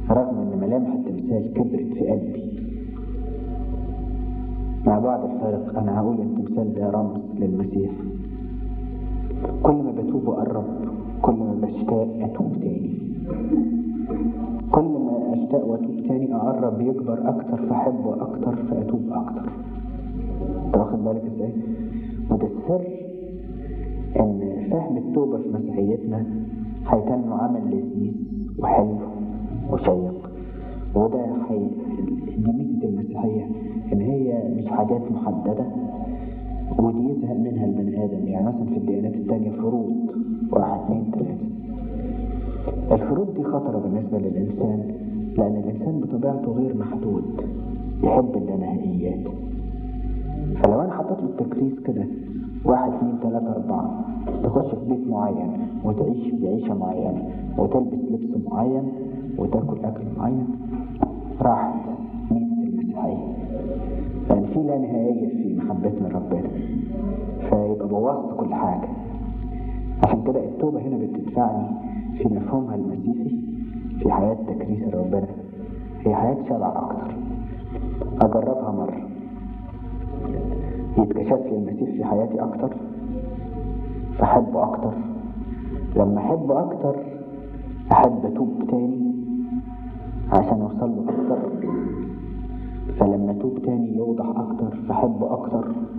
رغم ان ملامح التمثال كبرت في قلبي مع بعض الفرق انا هقول التمثال ده رمز للمسيح كل ما بتوب واقرب كل ما بشتاق اتوب تاني كل ما اشتاق واتوب تاني اقرب يكبر اكتر فاحبه اكتر فاتوب اكتر انت واخد بالك ازاي وده السر ان فهم التوبه في مسيحيتنا هيتم عمل لذيذ وحلو وشيق وده حي... دي ميزه المسيحيه ان هي مش حاجات محدده ودي يزهق منها البني ادم يعني مثلا في الديانات التانية فروض واحد اثنين ثلاثه الفروض دي خطرة بالنسبة للإنسان لأن الإنسان بطبيعته غير محدود يحب اللانهائيات فلو أنا حطيت له التكريس كده واحد اثنين ثلاثة أربعة تخش في بيت معين وتعيش بعيشة معينة وتلبس لبس معين وتاكل أكل معين راحت ميزة المسيحية يعني في لا نهائية في محبتنا لربنا فيبقى بوظت كل حاجة عشان كده التوبة هنا بتدفعني في مفهومها المسيحي في حياة تكريس ربنا هي حياة شبع أكتر أجربها مرة يتكشف لي المسيح في حياتي أكتر فأحبه أكتر لما أحبه أكتر أحب أتوب تاني عشان أوصل له أكتر فلما أتوب تاني يوضح أكتر فأحبه أكتر